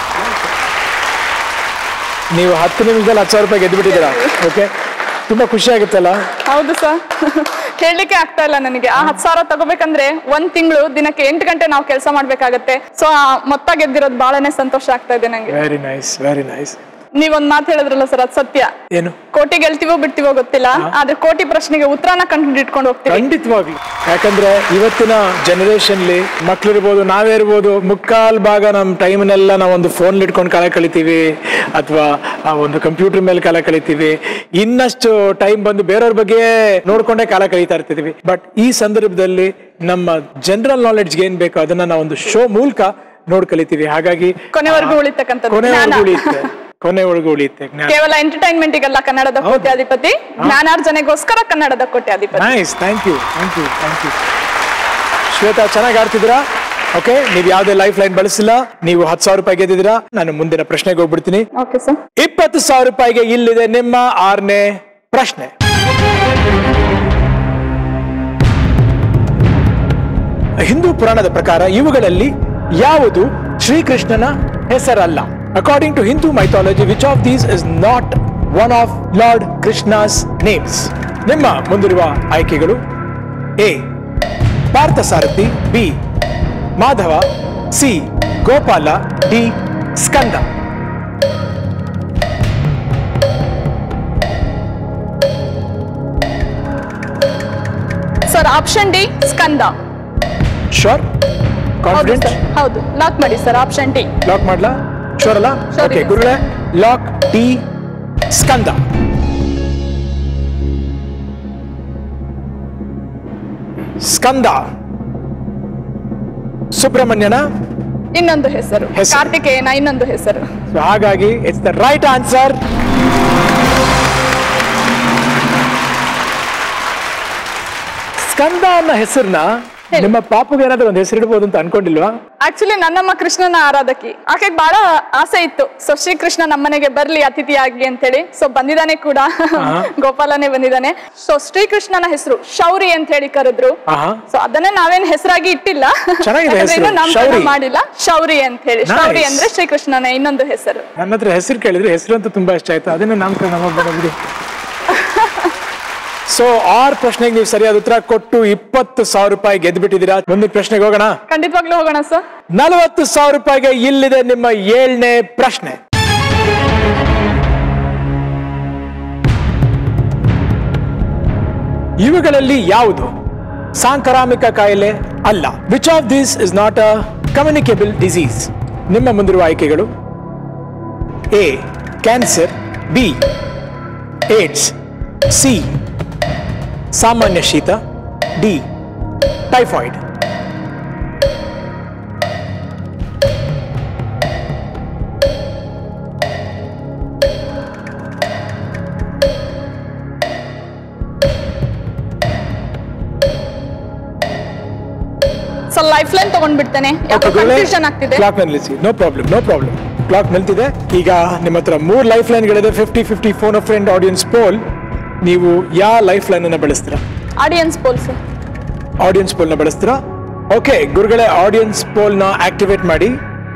ನೀವು ಹತ್ತು ನಿಮಿಷದಲ್ಲಿ ಹತ್ತು ಸಾವಿರ ರೂಪಾಯಿ ಗೆದ್ದುಬಿಟ್ಟಿದ್ದೀರಾ ಓಕೆ ತುಂಬಾ ಖುಷಿ ಆಗುತ್ತಲ್ಲ ಹೌದು ಸರ್ ಹೇಳಲಿಕ್ಕೆ ಆಗ್ತಾ ಇಲ್ಲ ನನಗೆ ಆ ಹತ್ತು ಸಾವಿರ ತಗೋಬೇಕಂದ್ರೆ ಒಂದ್ ತಿಂಗಳು ದಿನಕ್ಕೆ ಎಂಟು ಗಂಟೆ ನಾವು ಕೆಲಸ ಮಾಡ್ಬೇಕಾಗತ್ತೆ ಸೊ ಆ ಮೊತ್ತ ಗೆದ್ದಿರೋದು ಬಹಳನೇ ಸಂತೋಷ ಆಗ್ತಾ ಇದೆ ನಂಗೆ ವೆರಿ ನೈಸ್ ವೆರಿ ನೈಸ್ ನೀವೊಂದ್ ಮಾತು ಹೇಳಿದ್ರಲ್ಲ ಸರ್ ಅದು ಸತ್ಯ ಏನು ಕೋಟಿ ಗೆಲ್ತೀವೋ ಬಿಡ್ತೀವೋ ಗೊತ್ತಿಲ್ಲ ಆದ್ರೆ ಕೋಟಿ ಪ್ರಶ್ನೆಗೆ ಉತ್ತರನ ಕಂಡು ಇಟ್ಕೊಂಡು ಹೋಗ್ತೀವಿ ಖಂಡಿತವಾಗ್ಲು ಯಾಕಂದ್ರೆ ಇವತ್ತಿನ ಜನರೇಷನ್ಲಿ ಮಕ್ಳಿರ್ಬೋದು ನಾವೇ ಇರ್ಬೋದು ಮುಕ್ಕಾಲ್ ಭಾಗ ನಮ್ಮ ಟೈಮ್ನೆಲ್ಲ ನಾವು ಒಂದು ಫೋನ್ ಇಟ್ಕೊಂಡು ಕಾಲ ಕಳಿತೀವಿ ಅಥವಾ ಒಂದು ಕಂಪ್ಯೂಟರ್ ಮೇಲೆ ಕಾಲ ಕಳಿತೀವಿ ಇನ್ನಷ್ಟು ಟೈಮ್ ಬಂದು ಬೇರೆಯವ್ರ ಬಗ್ಗೆ ನೋಡ್ಕೊಂಡೇ ಕಾಲ ಕಳೀತಾ ಇರ್ತಿದೀವಿ ಬಟ್ ಈ ಸಂದರ್ಭದಲ್ಲಿ ನಮ್ಮ ಜನರಲ್ ನಾಲೆಡ್ಜ್ಗೆ ಏನ್ ಬೇಕು ಅದನ್ನ ನಾವು ಒಂದು ಶೋ ಮೂಲಕ ನೋಡ್ ಕಲಿತೀವಿ ಹಾಗಾಗಿ ಕೊನೆವರೆಗೂ ಉಳಿತಕ್ಕಂಥದ್ದು ಕೊನೆವರೆಗೂ ಜ್ಞಾನ. ಉಳಿಯುತ್ತೆ ಕೊನೆವರೆಗೂ ಉಳಿಯುತ್ತೆ ಜ್ಞಾನ ಕೇವಲ ಎಂಟರ್ಟೈನ್ಮೆಂಟ್ಗೆಲ್ಲ ಕನ್ನಡದ ಕೋಟ್ಯಾಧಿಪತಿ ಜ್ಞಾನಾರ್ಜನೆಗೋಸ್ಕರ ಕನ್ನಡದ ಕೋಟ್ಯಾಧಿಪತಿ nice thank you thank you thank you Shweta ಚೆನ್ನಾಗಿ ಆಡ್ತಿದ್ದೀರಾ ಓಕೆ ನೀವು ಯಾವುದೇ ಲೈಫ್ ಲೈನ್ ಬಳಸಿಲ್ಲ ನೀವು ಹತ್ತು ಸಾವಿರ ರೂಪಾಯಿ ಗೆದ್ದಿದ್ದೀರಾ ನಾನು ಮುಂದಿನ ಪ್ರಶ್ನೆಗೆ ಹೋಗ್ಬಿಡ್ತೀನಿ ಓಕೆ ಸರ್ ಇಪ್ಪತ್ತು ಸಾವಿರ ರೂಪಾಯಿಗೆ ಇಲ್ಲಿದೆ ನಿಮ್ಮ ಆರನೇ ಪ್ರಶ್ನೆ ಹಿಂದೂ ಪುರಾಣದ ಪ್ರಕಾರ ಇವುಗಳಲ್ಲಿ ಯಾವುದು ಶ್ರೀಕೃಷ್ಣನ ಹೆಸರಲ್ಲ according to Hindu mythology which of these is not one of lord Krishna's names ನಿಮ್ಮ ಮುಂದಿರುವ ಆಯ್ಕೆಗಳು A Parthasarathi B Madhava C Gopala D Skanda sir option D Skanda sure ಹೌದು ಕಾನ್ಫಿಡೆಂಟ್ ಸರ್ ಹೌದು ಲಾಕ್ ಮಾಡಿ ಸರ್ ಆಪ್ಷನ್ ಡಿ ಲಾಕ್ ಮಾಡ್ಲಾ ಶೋರ್ ಅಲ್ಲ Sure ಓಕೆ ಇದೆ. ಗುರುಗಳೇ ಲಾಕ್ ಡಿ ಸ್ಕಂದ ಸ್ಕಂದ ಸುಬ್ರಹ್ಮಣ್ಯನ ಇನ್ನೊಂದು ಹೆಸರು ಹೆಸರು. ಕಾರ್ತಿಕೇಯನ ಇನ್ನೊಂದು ಹೆಸರು So ಹಾಗಾಗಿ it's the right answer Skanda ಅನ್ನೋ ಹೆಸರನ್ನ ನಿಮ್ಮ ಪಾಪಗೆ ಏನಾದ್ರೂ ಒಂದು ಹೆಸರಿಡ್ಬೋದು ಅಂತ ಅನ್ಕೊಂಡಿಲ್ವಾ ಆಕ್ಚುಲಿ ನನ್ನಮ್ಮ ಕೃಷ್ಣನ ಆರಾಧಕಿ ಆಕೆಗೆ ಬಹಳ ಆಸೆ ಇತ್ತು ಸೊ ಶ್ರೀಕೃಷ್ಣ ನಮ್ಮನೆಗೆ ಬರ್ಲಿ ಅತಿಥಿಯಾಗಿ ಅಂತೇಳಿ ಸೊ ಬಂದಿದ್ದಾನೆ ಕೂಡ ಗೋಪಾಲನೇ ಬಂದಿದ್ದಾನೆ ಸೊ ಶ್ರೀಕೃಷ್ಣನ ಹೆಸರು ಶೌರಿ ಅಂತ ಹೇಳಿ ಕರೆದ್ರು ಆಹಾ ಸೊ ಅದನ್ನೇ ನಾವೇನ್ ಹೆಸರಾಗಿ ಇಟ್ಟಿಲ್ಲ ಚೆನ್ನಾಗಿದೆ ಯಾಕಂದ್ರೆ ಹೆಸರು, ಇನ್ನೂ ನಾಮಕರಣ ಶೌರಿ. ಮಾಡಿಲ್ಲ ಶೌರಿ ಅಂತ ಹೇಳಿ Nice. ಶೌರಿ ಅಂದ್ರೆ ಶ್ರೀಕೃಷ್ಣನ ಇನ್ನೊಂದು ಹೆಸರು ನನ್ನ ಹತ್ರ ಹೆಸರು ಕೇಳಿದ್ರೆ ಹೆಸರು ಅಂತ ತುಂಬಾ ಇಷ್ಟ ಆಯ್ತು ಅದನ್ನ ನಾಮಕರಣ ಮಾಡ್ಬೇಡ ಬಿಡಿ ಸೊ ಆರ್ ಪ್ರಶ್ನೆಗೆ ನೀವು ಸರಿಯಾದ ಉತ್ತರ ಕೊಟ್ಟು ಇಪ್ಪತ್ತು ಸಾವಿರ ರೂಪಾಯಿ ಗೆದ್ಬಿಟ್ಟಿದ್ದೀರಾ ಮುಂದಿನ ಪ್ರಶ್ನೆಗೆ ಹೋಗೋಣ ಖಂಡಿತವಾಗ್ಲೂ ಹೋಗೋಣ ಸರ್ ನಲವತ್ತು ಸಾವಿರ ರೂಪಾಯಿಗೆ ಇಲ್ಲಿದೆ ನಿಮ್ಮ ಏಳನೇ ಪ್ರಶ್ನೆ ಇವುಗಳಲ್ಲಿ ಯಾವುದು ಸಾಂಕ್ರಾಮಿಕ ಕಾಯಿಲೆ ಅಲ್ಲ which of this is not a communicable disease ನಿಮ್ಮ ಮುಂದಿರುವ ಆಯ್ಕೆಗಳು A cancer B AIDS C ಸಾಮಾನ್ಯ ಶೀತ ಡಿ ಟೈಫಾಯ್ಡ್ ಲೈಫ್ ಲೈನ್ ತಗೊಂಡ್ಬಿಡ್ತೇನೆ ಯಾಕೋ ಕನ್ಫ್ಯೂಷನ್ ಆಗ್ತಿದೆ ಕ್ಲಾಕ್ ನಲ್ಲಿ ನಿಲ್ಲಿಸಿ no problem no problem clock ನಿಲ್ತಿದೆ ಈಗ ನಿಮ್ಮ ಹತ್ರ ಮೂರ್ ಲೈಫ್ ಲೈನ್ಗಳಿದೆ fifty fifty phone of friend audience poll ನೀವು ಯಾವ ಲೈಫ್ ಲೈನ್ ಅನ್ನ ಬಳಸ್ತೀರಾ audience poll sir audience poll ನ ಬಳಸ್ತೀರಾ ಓಕೆ ಗುರುಗಳೇ ಆಡಿಯನ್ಸ್ ಪೋಲ್ ನ ಆಕ್ಟಿವೇಟ್ ಮಾಡಿ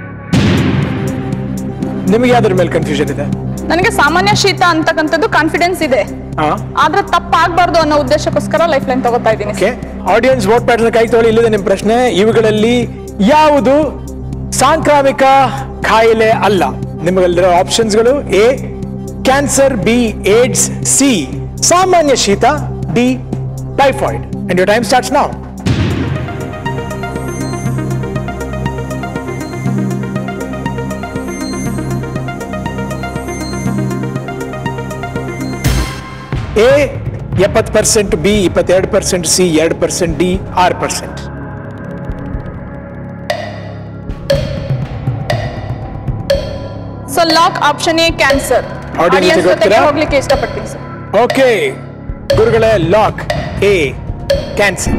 ನಿಮಗೆ ಯಾವ್ದ್ರ ಮೇಲೆ ಕನ್ಫ್ಯೂಷನ್ ಇದೆ ನನಗೆ ಸಾಮಾನ್ಯ ಶೀತ ಅಂತಕ್ಕಂಥದ್ದು ಕಾನ್ಫಿಡೆನ್ಸ್ ಇದೆ ಹಾ ಆದ್ರೆ ತಪ್ಪಾಗ್ಬಾರ್ದು ಅನ್ನೋ ಉದ್ದೇಶಕ್ಕೋಸ್ಕರ ಲೈಫ್ ಲೈನ್ ತಗೋತಾ ಇದ್ದೀನಿ ಓಕೆ ಆಡಿಯನ್ಸ್ ವೋಟ್ ಪ್ಯಾಟರ್ನ್ ಕೈ ತೊಗೊಳ್ಳಿ ಇಲ್ಲಿದೆ ನಿಮ್ಮ ಪ್ರಶ್ನೆ ಇವುಗಳಲ್ಲಿ ಯಾವುದು ಸಾಂಕ್ರಾಮಿಕ ಕಾಯಿಲೆ ಅಲ್ಲ ನಿಮಗಲ್ಲಿರೋ ಆಪ್ಷನ್ಸ್ಗಳು A cancer B AIDS C ಸಾಮಾನ್ಯ ಶೀತ D typhoid and your time starts ನಾವು ಎ ಎಪ್ಪತ್ತು ಪರ್ಸೆಂಟ್ ಬಿ ಇಪ್ಪತ್ತೆರಡು ಪರ್ಸೆಂಟ್ ಸಿ ಎರಡು ಪರ್ಸೆಂಟ್ ಡಿ ಆರು percent so lock option A cancer Audience audience ಜೊತೆ ಜೊತೆಗೆ ಹೋಗ್ತೀರಾ? ಹೋಗ್ಲಿಕ್ಕೆ ಇಷ್ಟಪಡ್ತೀನಿ ಸರ್ ಓಕೆ ಗುರುಗಳೇ ಲಾಕ್ ಎ ಕ್ಯಾನ್ಸರ್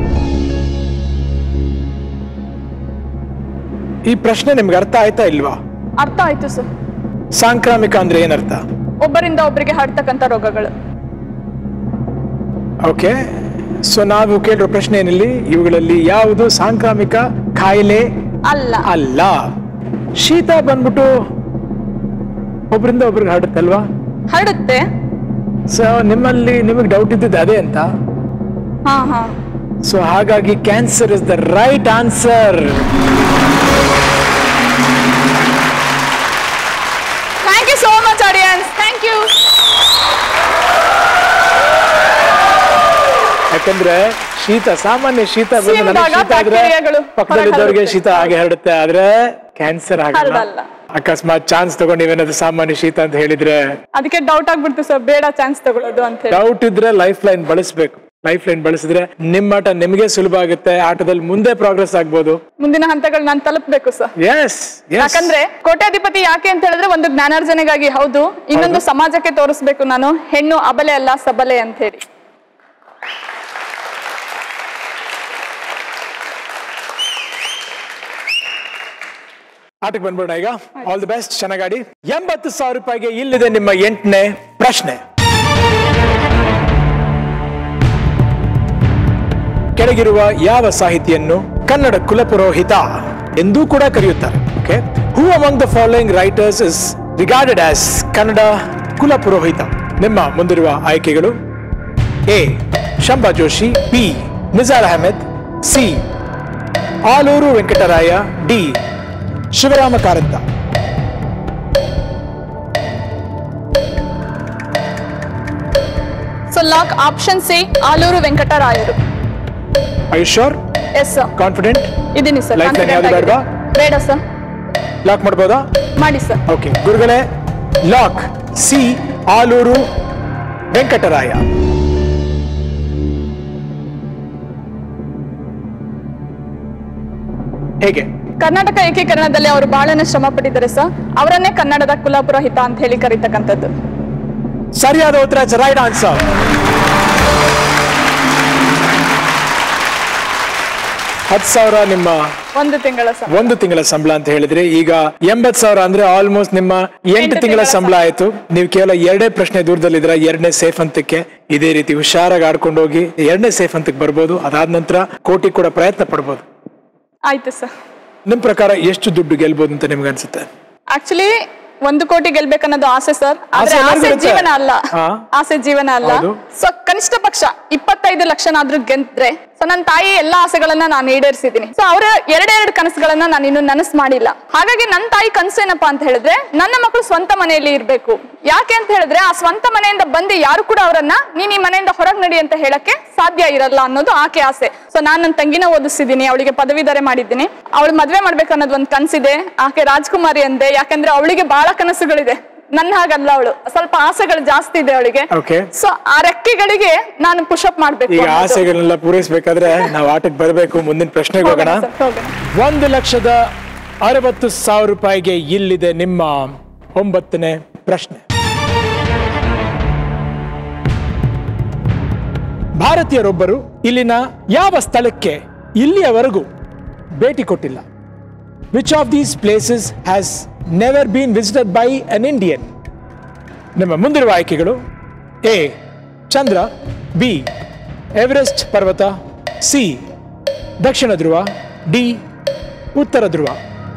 ಈ ಪ್ರಶ್ನೆ ನಿಮ್ಗೆ ಅರ್ಥ ಆಯ್ತಾ ಇಲ್ವಾ ಅರ್ಥ ಆಯ್ತು ಸರ್ ಸಾಂಕ್ರಾಮಿಕ ಅಂದ್ರೆ ಏನರ್ಥ ಒಬ್ಬರಿಂದ ಒಬ್ಬರಿಗೆ ಹರಡ್ತಕ್ಕಂಥ ರೋಗಗಳು ಓಕೆ ಸೊ ನಾವು ಕೇಳಿರೋ ಪ್ರಶ್ನೆ ಏನಿಲ್ಲಿ ಇವುಗಳಲ್ಲಿ ಯಾವುದು ಸಾಂಕ್ರಾಮಿಕ ಕಾಯಿಲೆ ಅಲ್ಲ ಅಲ್ಲ ಶೀತ ಬಂದ್ಬಿಟ್ಟು ಒಬ್ರಿಂದ ಒಬ್ರಿಗೆ ಹರಡುತ್ತಲ್ವಾ ಹರಡುತ್ತೆ ಸೊ ನಿಮ್ಮಲ್ಲಿ ನಿಮಗೆ ಡೌಟ್ ಇದ್ದಿದ್ದು ಅದೇ ಅಂತ ಹಾ ಹಾ ಸೊ ಹಾಗಾಗಿ cancer is the right answer thank you so much audience thank you ಯಾಕಂದ್ರೆ ಶೀತ ಸಾಮಾನ್ಯ ಶೀತ ಬಂದು ನನಗೆ ಸೀಮ್ದಾಗ ಶೀತ ಆದ್ರೆ ಬ್ಯಾಕ್ಟೀರಿಯಾಗಳು ಪಕ್ಕದಲ್ಲಿದ್ದವ್ರಿಗೆ ಹೊರಗೆ ಶೀತ ಹಾಗೆ ಹರಡುತ್ತೆ ಆದ್ರೆ ಕ್ಯಾನ್ಸರ್ ಆಗಲ್ಲ ಹರಡಲ್ಲ. ಅಕಸ್ಮಾತ್ ಚಾನ್ಸ್ ತಗೊಂಡು ನೀವೇನಾದ್ರು ಸಾಮಾನ್ಯ ಶೀತ ಅಂತ ಹೇಳಿದ್ರೆ ಅದಕ್ಕೆ ಡೌಟ್ ಆಗ್ಬಿಡ್ತು ಸರ್ ಬೇಡ ಚಾನ್ಸ್ ತಗೊಳ್ಳೋದು ಅಂತ ಹೇಳಿ ಡೌಟ್ ಇದ್ರೆ ಲೈಫ್ ಲೈನ್ ಬಳಸಬೇಕು ಲೈಫ್ ಲೈನ್ ಬಳಸಿದ್ರೆ ನಿಮ್ಮ ಆಟ ನಿಮಗೆ ಸುಲಭ ಆಗುತ್ತೆ ಆಟದಲ್ಲಿ ಮುಂದೆ ಪ್ರೋಗ್ರೆಸ್ ಆಗ್ಬೋದು ಮುಂದಿನ ಹಂತಗಳು ನಾನು ತಲುಪಬೇಕು ಸರ್ ಎಸ್ ಎಸ್ ಯಾಕಂದ್ರೆ ಕೋಟ್ಯಾಧಿಪತಿ ಯಾಕೆ ಅಂತ ಹೇಳಿದ್ರೆ ಒಂದು ಜ್ಞಾನಾರ್ಜನೆಗಾಗಿ ಹೌದು ಇನ್ನೊಂದು ಸಮಾಜಕ್ಕೆ ತೋರಿಸ್ಬೇಕು ನಾನು ಹೆಣ್ಣು ಅಬಲೆ ಅಲ್ಲ ಸಬಲೆ ಅಂತ ಹೇಳಿ ಆಟಕ್ಕೆ ಬಂದ್ಬಿಡೋಣ ಈಗ ಆಲ್ ದಿ ಬೆಸ್ಟ್ ಚೆನ್ನಾಗಾಡಿ ಎಂಬತ್ತು ಸಾವಿರ ರೂಪಾಯಿಗೆ ಇಲ್ಲಿದೆ ನಿಮ್ಮ ಎಂಟನೇ ಪ್ರಶ್ನೆ ಕೆಳಗಿರುವ ಯಾವ ಸಾಹಿತಿಯನ್ನು ಕನ್ನಡ ಕುಲಪುರೋಹಿತ ಎಂದೂ ಕೂಡ ಕರೆಯುತ್ತಾರೆ okay who among the following writers is regarded as Kannada ಕುಲಪುರೋಹಿತ ನಿಮ್ಮ ಮುಂದಿರುವ ಆಯ್ಕೆಗಳು A Shamba Joshi B Nisar Ahmed C Aluru Venkataraya D Shivarama Karanth so lock option C Aluru ವೆಂಕಟರಾಯರು ಐಶ್ವರ್ ಎಸ್ ಸರ್ ಕಾನ್ಫಿಡೆಂಟ್ ಇದೀನಿ ಸರ್ Life line ಯಾವ್ದು ಬೇಡ್ವಾ? ಬೇಡ ಸರ್ ಲಾಕ್ ಮಾಡ್ಬೋದಾ ಮಾಡಿ ಸರ್ ಓಕೆ ಗುರುಗಳೇ ಲಾಕ್ ಸಿ ಆಲೂರು ವೆಂಕಟರಾಯ ಹೇಗೆ ಕರ್ನಾಟಕ ಏಕೀಕರಣದಲ್ಲಿ ಅವರು ಬಹಳನೇ ಶ್ರಮ ಪಟ್ಟಿದ್ದಾರೆ ಸರ್ ಅವರನ್ನೇ ಕನ್ನಡದ ಕುಲಪುರೋಹಿತ ಅಂತ ಹೇಳಿ ಕರೀತಕ್ಕಂಥದ್ದು ಸರಿಯಾದ ಉತ್ತರ ರೈಟ್ ಆನ್ಸರ್ ಹತ್ತು ಸಾವಿರ ನಿಮ್ಮ ಒಂದು ತಿಂಗಳ ಸರ್ ಒಂದು ತಿಂಗಳ ಸಂಬಳ ಅಂತ ಹೇಳಿದ್ರೆ ಈಗ ಎಂಬತ್ ಸಾವಿರ ಅಂದ್ರೆ ಆಲ್ಮೋಸ್ಟ್ ನಿಮ್ಮ ಎಂಟು ಎಂಟು ತಿಂಗಳ ತಿಂಗಳ ಸಂಬಳ ಆಯ್ತು ನೀವು ಕೇವಲ ಎರಡೇ ಪ್ರಶ್ನೆ ದೂರದಲ್ಲಿದ್ರ ಎರಡನೇ ಸೇಫ್ ಹಂತಕ್ಕೆ ಇದೇ ರೀತಿ ಹುಷಾರಾಗಿ ಆಡ್ಕೊಂಡು ಹೋಗಿ ಎರಡನೇ ಸೇಫ್ ಹಂತಕ್ಕೆ ಬರ್ಬೋದು ಅದಾದ ನಂತರ ಕೋಟಿ ಕೂಡ ಪ್ರಯತ್ನ ಪಡ್ಬೋದು ಆಯ್ತು ಸರ್ ನಿಮ್ ಪ್ರಕಾರ ಎಷ್ಟು ದುಡ್ಡು ಗೆಲ್ಬೋದು ಅಂತ ನಿಮ್ಗೆ ಅನ್ಸುತ್ತೆ ಆಕ್ಚುಲಿ ಒಂದು ಕೋಟಿ ಗೆಲ್ಬೇಕನ್ನೋದು ಆಸೆ ಸರ್ ಆದ್ರೆ ಆಸೆ ಆಸೆ ಎಲ್ಲರಿಗೂ ಜೀವನ ಅಲ್ಲ ಹಾ. ಆಸೆ ಜೀವನ ಅಲ್ಲ ಹೌದು. ಸೊ ಕನಿಷ್ಠ ಪಕ್ಷ ಇಪ್ಪತ್ತೈದು ಲಕ್ಷನಾದ್ರೂ ಗೆದ್ರೆ ಸೊ ನನ್ನ ತಾಯಿ ಎಲ್ಲಾ ಆಸೆಗಳನ್ನ ನಾನು ಈಡೇರಿಸಿದ್ದೀನಿ ಸೊ ಅವರ ಎರಡೆರಡು ಕನಸುಗಳನ್ನ ನಾನು ಇನ್ನು ನನಸು ಮಾಡಿಲ್ಲ ಹಾಗಾಗಿ ನನ್ನ ತಾಯಿ ಕನಸು ಏನಪ್ಪಾ ಅಂತ ಹೇಳಿದ್ರೆ ನನ್ನ ಮಕ್ಕಳು ಸ್ವಂತ ಮನೆಯಲ್ಲಿ ಇರ್ಬೇಕು ಯಾಕೆ ಅಂತ ಹೇಳಿದ್ರೆ ಆ ಸ್ವಂತ ಮನೆಯಿಂದ ಬಂದು ಯಾರು ಕೂಡ ಅವರನ್ನ ನೀನ್ ಈ ಮನೆಯಿಂದ ಹೊರಗೆ ನಡಿ ಅಂತ ಹೇಳಕ್ಕೆ ಸಾಧ್ಯ ಇರಲ್ಲ ಅನ್ನೋದು ಆಕೆ ಆಸೆ ಸೊ ನಾನು ನನ್ನ ತಂಗಿನ ಓದಿಸಿದ್ದೀನಿ ಅವಳಿಗೆ ಪದವೀಧರೆ ಮಾಡಿದ್ದೀನಿ ಅವಳು ಮದ್ವೆ ಮಾಡ್ಬೇಕು ಅನ್ನೋದು ಒಂದು ಕನಸಿದೆ ಆಕೆ ರಾಜ್ಕುಮಾರಿ ಅಂದೆ ಯಾಕಂದ್ರೆ ಅವಳಿಗೆ ಬಹಳ ಕನಸುಗಳಿದೆ ನನ್ನ ಹಾಗಲ್ಲ ಅವಳು ಸ್ವಲ್ಪ ಆಸೆಗಳು ಜಾಸ್ತಿ ಇದೆ ಅವಳಿಗೆ Okay. ಸೊ ಆ ರೆಕ್ಕೆಗಳಿಗೆ ನಾನು ಪುಷಪ್ ಮಾಡ್ಬೇಕು ಈಗ ಅನ್ನೋದು. ಆಸೆಗಳನ್ನೆಲ್ಲ ಪೂರೈಸಬೇಕಾದ್ರೆ ನಾವು ಆಟಕ್ಕೆ ಬರಬೇಕು ಮುಂದಿನ ಪ್ರಶ್ನೆಗೆ ಹೋಗೋಣ ಹೋಗೋಣ ಸರ್, ಹೋಗೋಣ. ಒಂದು ಲಕ್ಷದ ಅರವತ್ತು ಸಾವಿರ ರೂಪಾಯಿಗೆ ಇಲ್ಲಿದೆ ನಿಮ್ಮ ಒಂಬತ್ತನೇ ಪ್ರಶ್ನೆ ಭಾರತೀಯರೊಬ್ಬರು ಇಲ್ಲಿನ ಯಾವ ಸ್ಥಳಕ್ಕೆ ಇಲ್ಲಿಯವರೆಗೂ ಭೇಟಿ ಕೊಟ್ಟಿಲ್ಲ which of these places has never been visited by an Indian ನಿಮ್ಮ ಮುಂದಿರುವ ಆಯ್ಕೆಗಳು ಎ ಚಂದ್ರ ಬಿ ಎವರೆಸ್ಟ್ ಪರ್ವತ ಸಿ ದಕ್ಷಿಣ ಧ್ರುವ ಡಿ ಉತ್ತರ ಧ್ರುವ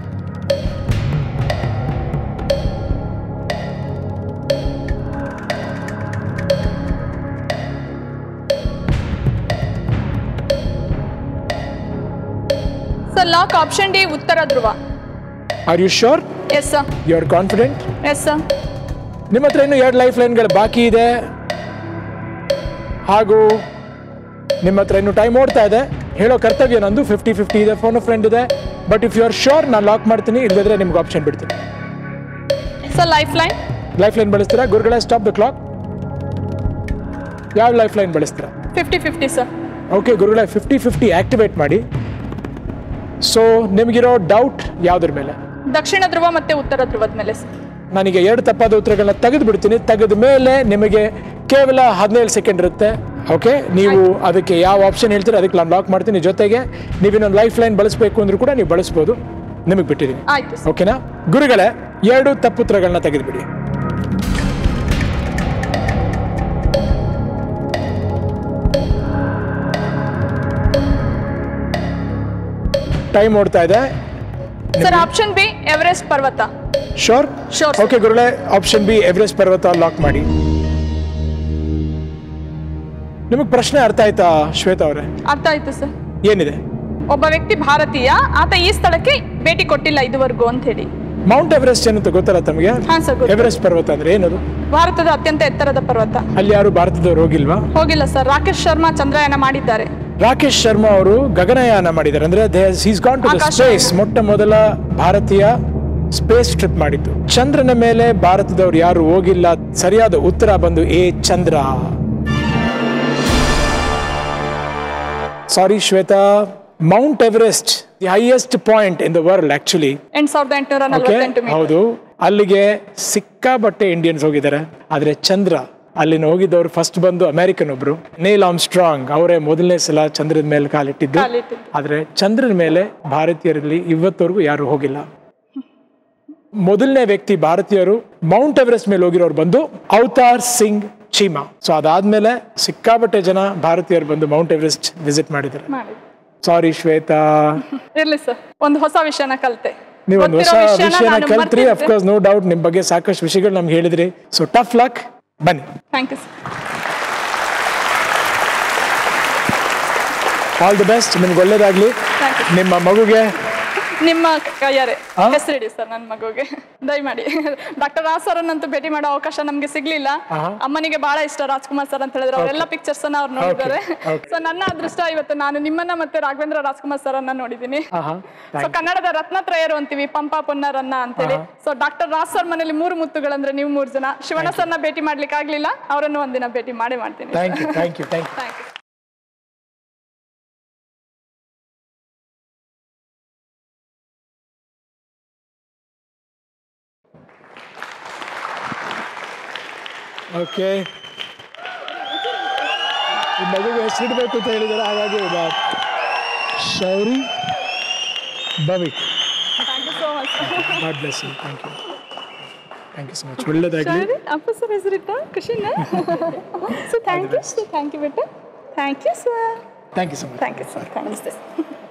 ಸರ್ ಲಾಕ್ ಆಪ್ಷನ್ ಡಿ ಉತ್ತರ ಧ್ರುವ are you sure yes sir you are confident yes sir ನಿಮ್ಮ ಹತ್ರ ಇನ್ನೂ ಎರಡು ಲೈಫ್ ಲೈನ್ಗಳು ಬಾಕಿ ಇದೆ ಹಾಗೂ ನಿಮ್ಮ ಹತ್ರ ಇನ್ನು ಟೈಮ್ ಓಡ್ತಾ ಇದೆ ಹೇಳೋ ಕರ್ತವ್ಯ ನಂದು ಫಿಫ್ಟಿ ಫಿಫ್ಟಿ ಇದೆ ಫೋನ್ ಫ್ರೆಂಡ್ ಇದೆ but if you are sure ನಾನು ಲಾಕ್ ಮಾಡ್ತೀನಿ ಇಲ್ಲದಿದ್ರೆ ನಿಮ್ಗೆ ಆಪ್ಷನ್ ಬಿಡ್ತೀನಿ sir life line life line ಬಳಸ್ತೀರಾ ಗುರುಗಳೇ ಸ್ಟಾಪ್ ದ ಕ್ಲಾಕ್ ಯಾವ ಲೈಫ್ ಲೈನ್ ಬಳಸ್ತೀರಾ ಫಿಫ್ಟಿ ಫಿಫ್ಟಿ ಸರ್ ಓಕೆ ಗುರುಗಳೇ ಫಿಫ್ಟಿ ಫಿಫ್ಟಿ ಆಕ್ಟಿವೇಟ್ ಮಾಡಿ ಸೊ ನಿಮಗಿರೋ ಡೌಟ್ ಯಾವುದ್ರ ಮೇಲೆ ದಕ್ಷಿಣ ಧ್ರುವ ಮತ್ತೆ ಉತ್ತರ ಧ್ರುವದ ಮೇಲೆ ಸರ್ ನನಗೆ ಎರಡು ತಪ್ಪಾದ ಉತ್ತರಗಳನ್ನ ತೆಗೆದು ಬಿಡ್ತೀನಿ ತೆಗೆದ ಮೇಲೆ ನಿಮಗೆ ಕೇವಲ ಹದಿನೇಳು ಸೆಕೆಂಡ್ ಇರುತ್ತೆ ಓಕೆ ನೀವು ಅದಕ್ಕೆ ಯಾವ ಆಪ್ಷನ್ ಹೇಳ್ತೀರೋ ಅದಕ್ಕೆ ನಾನು ಲಾಕ್ ಮಾಡ್ತೀನಿ ಜೊತೆಗೆ ನೀವು ಇನ್ನೊಂದು ಲೈಫ್ ಲೈನ್ ಬಳಸಬೇಕು ಅಂದ್ರೂ ಕೂಡ ನೀವು ಬಳಸ್ಬೋದು ನಿಮಗೆ ಬಿಟ್ಟಿದ್ದೀನಿ ಆಯ್ತು ಸರ್ ಓಕೆನಾ ಗುರುಗಳೇ ಎರಡು ತಪ್ಪುತ್ತರಗಳನ್ನ ತೆಗೆದುಬಿಡಿ ಟೈಮ್ ಓಡ್ತಾ ಇದೆ ಸರ್ ಆಪ್ಷನ್ ಬಿ ಎವರೆಸ್ಟ್ ಪರ್ವತ ಶೋರ್ Sure, sir. ಓಕೆ ಗುರುಗಳೇ ಆಪ್ಷನ್ ಬಿ ಎವರೆಸ್ಟ್ ಪರ್ವತ ಲಾಕ್ ಮಾಡಿ ನಿಮಗೆ ಪ್ರಶ್ನೆ ಅರ್ಥ ಆಯ್ತಾ ಶ್ವೇತಾ ಅವರೇ ಅರ್ಥ ಆಯ್ತು ಸರ್ ಏನಿದೆ ಒಬ್ಬ ವ್ಯಕ್ತಿ ಭಾರತೀಯ ಆತ ಈ ಸ್ಥಳಕ್ಕೆ ಭೇಟಿ ಕೊಟ್ಟಿಲ್ಲ ಇದುವರೆಗೂ ಅಂತ ಹೇಳಿ ಮೌಂಟ್ ಎವರೆಸ್ಟ್ ಏನಂತ ಗೊತ್ತಲ್ಲ ತಮಗೆ ಹಾ ಸರ್ ಗೊತ್ತು ಎವರೆಸ್ಟ್ ಪರ್ವತ ಅಂದ್ರೆ ಏನದು ಭಾರತದ ಅತ್ಯಂತ ಎತ್ತರದ ಪರ್ವತ ಅಲ್ಲಿ ಯಾರು ಭಾರತದವ್ರು ಹೋಗಿಲ್ವಾ ಹೋಗಿಲ್ಲ ಸರ್ ರಾಕೇಶ್ ಶರ್ಮಾ ಚಂದ್ರಯಾನ ಮಾಡಿದ್ದಾರೆ ರಾಕೇಶ್ ಶರ್ಮಾ ಅವರು ಗಗನಯಾನ ಮಾಡಿದ್ದಾರೆ ಅಂದ್ರೆ ಹೀಸ್ ಗಾನ್ ಟು ಆಕಾಶ. ಸ್ಪೇಸ್ ಮೊಟ್ಟ ಮೊದಲ ಭಾರತೀಯ ಸ್ಪೇಸ್ ಟ್ರಿಪ್ ಮಾಡಿದ್ದು ಚಂದ್ರನ ಮೇಲೆ ಭಾರತದವ್ರು ಯಾರು ಹೋಗಿಲ್ಲ ಸರಿಯಾದ ಉತ್ತರ ಬಂದು ಎ ಚಂದ್ರ sorry Shweta Mount Everest the highest point in the world actually ಎಂಟು ಸಾವಿರದ ಎಂಟುನೂರ ಓಕೆ ನಲವತ್ತೆಂಟು ಮೀಟರ್ ಹೌದು ಅಲ್ಲಿಗೆ ಸಿಕ್ಕಾಬಟ್ಟೆ ಇಂಡಿಯನ್ಸ್ ಹೋಗಿದ್ದಾರೆ ಆದ್ರೆ ಚಂದ್ರ ಅಲ್ಲಿನ ಹೋಗಿದ್ದವ್ರು ಫಸ್ಟ್ ಬಂದು ಅಮೆರಿಕನ್ ಒಬ್ರು ನೀಲ್ ಆಮ್ ಸ್ಟ್ರಾಂಗ್ ಅವರೇ ಮೊದಲನೇ ಸಲ ಚಂದ್ರದ ಮೇಲೆ ಕಾಲಿಟ್ಟಿದ್ದು ಕಾಲಿಟ್ಟಿದ್ದು. ಆದ್ರೆ ಚಂದ್ರನ ಮೇಲೆ ಭಾರತೀಯರಲ್ಲಿ ಇವತ್ತವರೆಗೂ ಯಾರು ಹೋಗಿಲ್ಲ ಮೊದಲನೇ ವ್ಯಕ್ತಿ ಭಾರತೀಯರು ಮೌಂಟ್ ಎವರೆಸ್ಟ್ ಮೇಲೆ ಹೋಗಿರೋರು ಬಂದು ಅವತಾರ್ ಸಿಂಗ್ ಚೀಮಾ ಸೊ ಅದಾದ್ಮೇಲೆ ಸಿಕ್ಕಾಬಟ್ಟೆ ಜನ ಭಾರತೀಯರು ಬಂದು ಮೌಂಟ್ ಎವರೆಸ್ಟ್ ವಿಸಿಟ್ ಮಾಡಿದ್ದಾರೆ ಮಾಡಿ ಸಾರಿ ಶ್ವೇತಾ ಇರ್ಲಿ ಸರ್ ಒಂದು ಹೊಸ ವಿಷಯನ ಕಲಿತೆ ನೀವು ಒಂದು ಹೊಸ ವಿಷಯನ ಕಲ್ತ್ರಿ ಅಫ್ಕೋರ್ಸ್ ನೋ ಡೌಟ್ ನಿಮ್ ಬಗ್ಗೆ ಸಾಕಷ್ಟು ವಿಷಯಗಳು ನಮ್ಗೆ ಹೇಳಿದ್ರಿ ಸೊ ಟಫ್ ಲಕ್ ಬನ್ನಿ thank you sir all the best ನಿಮ್ಗೆ ಒಳ್ಳೇದಾಗ್ಲಿ Thank you. ನಿಮ್ಮ ಮಗುಗೆ ನಿಮ್ಮ ಕೈಯಾರೆ ಆ? ಹೆಸರಿಡಿ ಸರ್ ನನ್ನ ಮಗುಗೆ ದಯಮಾಡಿ ಡಾಕ್ಟರ್ ರಾಜ್ ಸರ್ ಅಂತೂ ಭೇಟಿ ಮಾಡೋ ಅವಕಾಶ ನಮ್ಗೆ ಸಿಗ್ಲಿಲ್ಲ ಆಹಾ. ಅಮ್ಮನಿಗೆ ಬಹಳ ಇಷ್ಟ ರಾಜ್ಕುಮಾರ್ ಸರ್ ಅಂತ ಹೇಳಿದ್ರೆ ಅವರೆಲ್ಲ ಪಿಕ್ಚರ್ಸ್ ಅನ್ನ ಅವ್ರು ನೋಡಿದ್ದಾರೆ okay. ಸೊ ನನ್ನ ಅದೃಷ್ಟ ಇವತ್ತು ನಾನು ನಿಮ್ಮನ್ನ ಮತ್ತೆ ರಾಘವೇಂದ್ರ ರಾಜ್ಕುಮಾರ್ ಸರ್ ಅನ್ನ ನೋಡಿದ್ದೀನಿ ಆಹಾ, ಸೊ ಕನ್ನಡದ ರತ್ನತ್ರಯರು ಅಂತೀವಿ ಪಂಪ ಪೊನ್ನರನ್ನ ಅಂತೇಳಿ ಸೊ ಡಾಕ್ಟರ್ ರಾಜ್ ಸರ್ ಮನೇಲಿ ಮೂರು ಮುತ್ತುಗಳಂದ್ರೆ ನೀವು ಮೂರು ಜನ ಶಿವಣ್ಣ ಸರ್ನ ಭೇಟಿ ಮಾಡ್ಲಿಕ್ಕೆ ಆಗ್ಲಿಲ್ಲ ಅವರನ್ನು ಒಂದಿನ ಭೇಟಿ ಮಾಡೇ ಮಾಡ್ತೀನಿ thank you thank you thank you thank you okay ಈ ಮಗುಗೆ ಹೆಸರಿಡ್ಬೇಕು ಅಂತ ಹೇಳಿದ್ದಾರೆ ಹಾಗಾಗಿ ಬಾ- Shauri Bhavik thank you so much God bless you thank you thank you so much ಒಳ್ಳೇದಾಗಲಿ ಸರಿ ಅಪ್ಪ ಸರ್ ಹೆಸರಿಟ್ಟ ಖುಷಿನಾ so thank you so thank you ಬೆಟ್ಟ thank you sir thank you so much thank you sir ನಮಸ್ತೆ